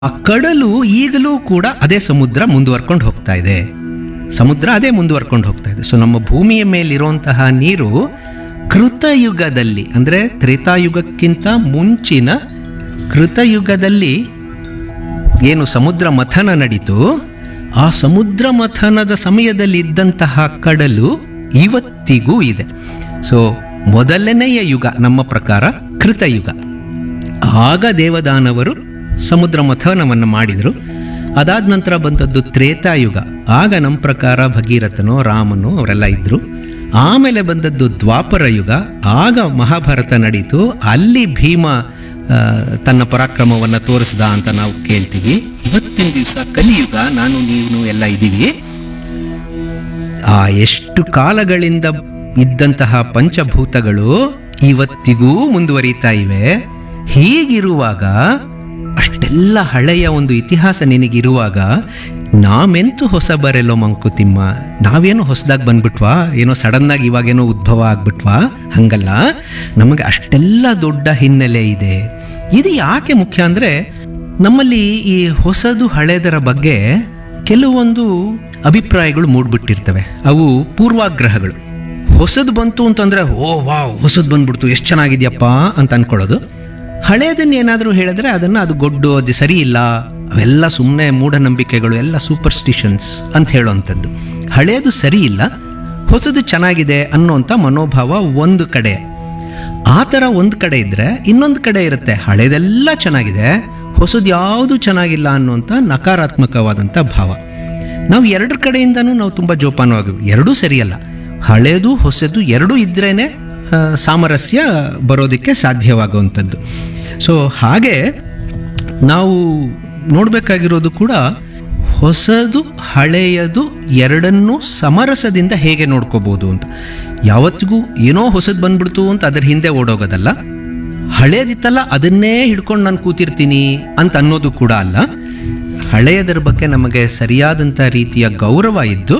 ಆ ಕಡಲು ಈಗಲೂ ಕೂಡ ಅದೇ ಸಮುದ್ರ ಮುಂದುವರ್ಕೊಂಡು ಹೋಗ್ತಾ ಇದೆ ಸಮುದ್ರ ಅದೇ ಮುಂದುವರ್ಕೊಂಡು ಹೋಗ್ತಾ ಇದೆ ಸೊ ನಮ್ಮ ಭೂಮಿಯ ಮೇಲಿರುವಂತಹ ನೀರು ಕೃತಯುಗದಲ್ಲಿ ಅಂದರೆ ತ್ರೇತಾಯುಗಕ್ಕಿಂತ ಮುಂಚಿನ ಕೃತಯುಗದಲ್ಲಿ ಏನು ಸಮುದ್ರ ಮಥನ ನಡೀತು ಆ ಸಮುದ್ರ ಮಥನದ ಸಮಯದಲ್ಲಿ ಇದ್ದಂತಹ ಕಡಲು ಇವತ್ತಿಗೂ ಇದೆ ಸೊ ಮೊದಲನೆಯ ಯುಗ ನಮ್ಮ ಪ್ರಕಾರ ಕೃತಯುಗ ಆಗ ದೇವದಾನವರು ಸಮುದ್ರ ಮಥನವನ್ನು ಮಾಡಿದರು ಅದಾದ ನಂತರ ಬಂದದ್ದು ತ್ರೇತಾಯುಗ ಆಗ ನಮ್ಮ ಪ್ರಕಾರ ಭಗೀರಥನೋ ರಾಮನೋ ಅವರೆಲ್ಲ ಇದ್ದರು ಆಮೇಲೆ ಬಂದದ್ದು ದ್ವಾಪರ ಯುಗ ಆಗ ಮಹಾಭಾರತ ನಡೀತು ಅಲ್ಲಿ ಭೀಮ ಆ, ತನ್ನ ಪರಾಕ್ರಮವನ್ನು ತೋರಿಸ್ದ ಅಂತ ನಾವು ಕೇಳ್ತೀವಿ ಇವತ್ತಿನ ದಿವಸ ಕಲಿಯುಗ ನಾನು ನೀವು ಎಲ್ಲ ಇದ್ದೀವಿ ಆ ಎಷ್ಟು ಕಾಲಗಳಿಂದ ಇದ್ದಂತಹ ಪಂಚಭೂತಗಳು ಇವತ್ತಿಗೂ ಮುಂದುವರಿತಾ ಇವೆ ಹೀಗಿರುವಾಗ ಅಷ್ಟೆಲ್ಲ ಹಳೆಯ ಒಂದು ಇತಿಹಾಸ ನಿನಗಿರುವಾಗ ನಾವೆಂತೂ ಹೊಸ ಬರೆಲ್ಲೋ ಮಂಕುತಿಮ್ಮ ನಾವೇನೋ ಹೊಸದಾಗಿ ಬಂದ್ಬಿಟ್ವಾ ಏನೋ ಸಡನ್ನಾಗಿ ಇವಾಗೇನೋ ಉದ್ಭವ ಆಗ್ಬಿಟ್ವಾ ಹಂಗಲ್ಲ ನಮಗೆ ಅಷ್ಟೆಲ್ಲ ದೊಡ್ಡ ಹಿನ್ನೆಲೆ ಇದೆ ಇದು ಯಾಕೆ ಮುಖ್ಯ ಅಂದರೆ ನಮ್ಮಲ್ಲಿ ಈ ಹೊಸದು ಹಳೆದರ ಬಗ್ಗೆ ಕೆಲವೊಂದು ಅಭಿಪ್ರಾಯಗಳು ಮೂಡ್ಬಿಟ್ಟಿರ್ತವೆ ಅವು ಪೂರ್ವಾಗ್ರಹಗಳು ಹೊಸದು ಬಂತು ಅಂತಂದ್ರೆ ಓ ವಾವ್ ಹೊಸದು ಬಂದ್ಬಿಡ್ತು ಎಷ್ಟು ಚೆನ್ನಾಗಿದ್ಯಪ್ಪ ಅಂತ ಅನ್ಕೊಳ್ಳೋದು ಹಳೇದನ್ನ ಏನಾದರೂ ಹೇಳಿದ್ರೆ ಅದನ್ನು ಅದು ಗೊಡ್ಡು ಅದು ಸರಿ ಇಲ್ಲ ಅವೆಲ್ಲ ಸುಮ್ಮನೆ ಮೂಢನಂಬಿಕೆಗಳು ಎಲ್ಲ ಸೂಪರ್ಸ್ಟಿಷನ್ಸ್ ಅಂತ ಹೇಳೋವಂಥದ್ದು ಹಳೇದು ಸರಿ ಇಲ್ಲ ಹೊಸದು ಚೆನ್ನಾಗಿದೆ ಅನ್ನೋಂಥ ಮನೋಭಾವ ಒಂದು ಕಡೆ ಆ ಥರ ಒಂದು ಕಡೆ ಇದ್ದರೆ ಇನ್ನೊಂದು ಕಡೆ ಇರುತ್ತೆ ಹಳೇದೆಲ್ಲ ಚೆನ್ನಾಗಿದೆ ಹೊಸದು ಯಾವುದು ಚೆನ್ನಾಗಿಲ್ಲ ಅನ್ನುವಂಥ ನಕಾರಾತ್ಮಕವಾದಂಥ ಭಾವ ನಾವು ಎರಡರ ಕಡೆಯಿಂದನೂ ನಾವು ತುಂಬ ಜೋಪಾನವಾಗಿ ಎರಡೂ ಸರಿಯಲ್ಲ ಹಳೇದು ಹೊಸದು ಎರಡೂ ಇದ್ರೇ ಸಾಮರಸ್ಯ ಬರೋದಕ್ಕೆ ಸಾಧ್ಯವಾಗುವಂಥದ್ದು ಸೊ ಹಾಗೆ ನಾವು ನೋಡಬೇಕಾಗಿರೋದು ಕೂಡ ಹೊಸದು ಹಳೆಯದು ಎರಡನ್ನೂ ಸಮರಸದಿಂದ ಹೇಗೆ ನೋಡ್ಕೋಬೋದು ಅಂತ ಯಾವತ್ತಿಗೂ ಏನೋ ಹೊಸದು ಬಂದ್ಬಿಡ್ತು ಅಂತ ಅದ್ರ ಹಿಂದೆ ಓಡೋಗೋದಲ್ಲ ಹಳೇದಿತ್ತಲ್ಲ ಅದನ್ನೇ ಹಿಡ್ಕೊಂಡು ನಾನು ಕೂತಿರ್ತೀನಿ ಅಂತ ಅನ್ನೋದು ಕೂಡ ಅಲ್ಲ ಹಳೆಯದರ ಬಗ್ಗೆ ನಮಗೆ ಸರಿಯಾದಂಥ ರೀತಿಯ ಗೌರವ ಇದ್ದು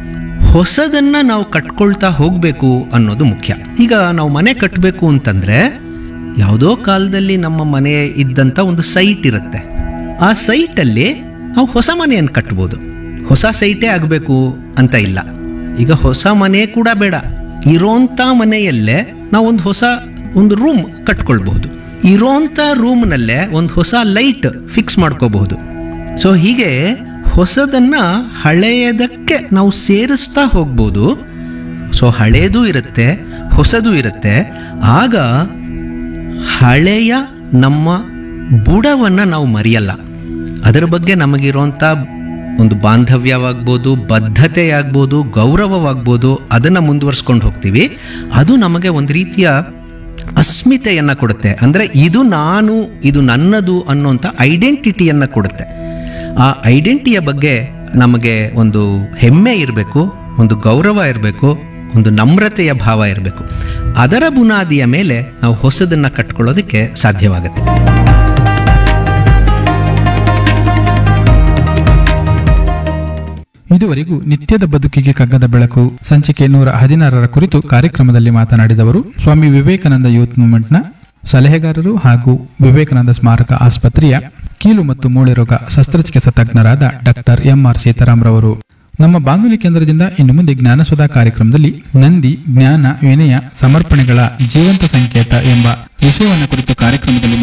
ಹೊಸದನ್ನ ನಾವು ಕಟ್ಕೊಳ್ತಾ ಹೋಗಬೇಕು ಅನ್ನೋದು ಮುಖ್ಯ ಈಗ ನಾವು ಮನೆ ಕಟ್ಟಬೇಕು ಅಂತಂದ್ರೆ ಯಾವುದೋ ಕಾಲದಲ್ಲಿ ನಮ್ಮ ಮನೆ ಇದ್ದಂಥ ಒಂದು ಸೈಟ್ ಇರುತ್ತೆ ಆ ಸೈಟಲ್ಲಿ ನಾವು ಹೊಸ ಮನೆಯನ್ನು ಕಟ್ಬೋದು ಹೊಸ ಸೈಟೇ ಆಗಬೇಕು ಅಂತ ಇಲ್ಲ ಈಗ ಹೊಸ ಮನೆ ಕೂಡ ಬೇಡ ಇರೋಂಥ ಮನೆಯಲ್ಲೇ ನಾವು ಒಂದು ಹೊಸ ಒಂದು ರೂಮ್ ಕಟ್ಕೊಳ್ಬಹುದು ಇರೋಂಥ ರೂಮ್ನಲ್ಲೇ ಒಂದು ಹೊಸ ಲೈಟ್ ಫಿಕ್ಸ್ ಮಾಡ್ಕೋಬಹುದು ಸೊ ಹೀಗೆ ಹೊಸದನ್ನ ಹಳೆಯದಕ್ಕೆ ನಾವು ಸೇರಿಸ್ತಾ ಹೋಗ್ಬೋದು ಸೊ ಹಳೇದು ಇರುತ್ತೆ ಹೊಸದು ಇರುತ್ತೆ ಆಗ ಹಳೆಯ ನಮ್ಮ ಬುಡವನ್ನು ನಾವು ಮರೆಯಲ್ಲ ಅದರ ಬಗ್ಗೆ ನಮಗಿರೋಂಥ ಒಂದು ಬಾಂಧವ್ಯವಾಗ್ಬೋದು ಬದ್ಧತೆಯಾಗ್ಬೋದು ಗೌರವವಾಗ್ಬೋದು ಅದನ್ನು ಮುಂದುವರ್ಸ್ಕೊಂಡು ಹೋಗ್ತೀವಿ ಅದು ನಮಗೆ ಒಂದು ರೀತಿಯ ಅಸ್ಮಿತೆಯನ್ನು ಕೊಡುತ್ತೆ ಅಂದರೆ ಇದು ನಾನು ಇದು ನನ್ನದು ಅನ್ನೋಂಥ ಐಡೆಂಟಿಟಿಯನ್ನು ಕೊಡುತ್ತೆ ಆ ಐಡೆಂಟಿಟಿಯ ಬಗ್ಗೆ ನಮಗೆ ಒಂದು ಹೆಮ್ಮೆ ಇರಬೇಕು ಒಂದು ಗೌರವ ಇರಬೇಕು ಒಂದು ನಮ್ರತೆಯ ಭಾವ ಇರಬೇಕು ಅದರ ಬುನಾದಿಯ ಮೇಲೆ ನಾವು ಹೊಸದನ್ನು ಕಟ್ಕೊಳ್ಳೋದಕ್ಕೆ ಸಾಧ್ಯವಾಗುತ್ತೆ ಇದುವರೆಗೂ ನಿತ್ಯದ ಬದುಕಿಗೆ ಕಗ್ಗದ ಬೆಳಕು ಸಂಚಿಕೆ ನೂರ ಹದಿನಾರರ ಕುರಿತು ಕಾರ್ಯಕ್ರಮದಲ್ಲಿ ಮಾತನಾಡಿದವರು ಸ್ವಾಮಿ ವಿವೇಕಾನಂದ ಯೂತ್ ಮೂವ್ಮೆಂಟ್ನ ಸಲಹೆಗಾರರು ಹಾಗೂ ವಿವೇಕಾನಂದ ಸ್ಮಾರಕ ಆಸ್ಪತ್ರೆಯ ಕೀಲು ಮತ್ತು ಮೂಳೆ ರೋಗ ಶಸ್ತ್ರಚಿಕಿತ್ಸಾ ತಜ್ಞರಾದ ಡಾಕ್ಟರ್ ಎಂಆರ್ ಸೀತಾರಾಮ್ರವರು ನಮ್ಮ ಬಾನುಲಿ ಕೇಂದ್ರದಿಂದ ಇನ್ನು ಮುಂದೆ ಜ್ಞಾನಸುಧಾ ಕಾರ್ಯಕ್ರಮದಲ್ಲಿ ನಂದಿ ಜ್ಞಾನ ವಿನಯ ಸಮರ್ಪಣೆಗಳ ಜೀವಂತ ಸಂಕೇತ ಎಂಬ ವಿಷಯವನ್ನು ಕುರಿತು ಕಾರ್ಯಕ್ರಮದಲ್ಲಿ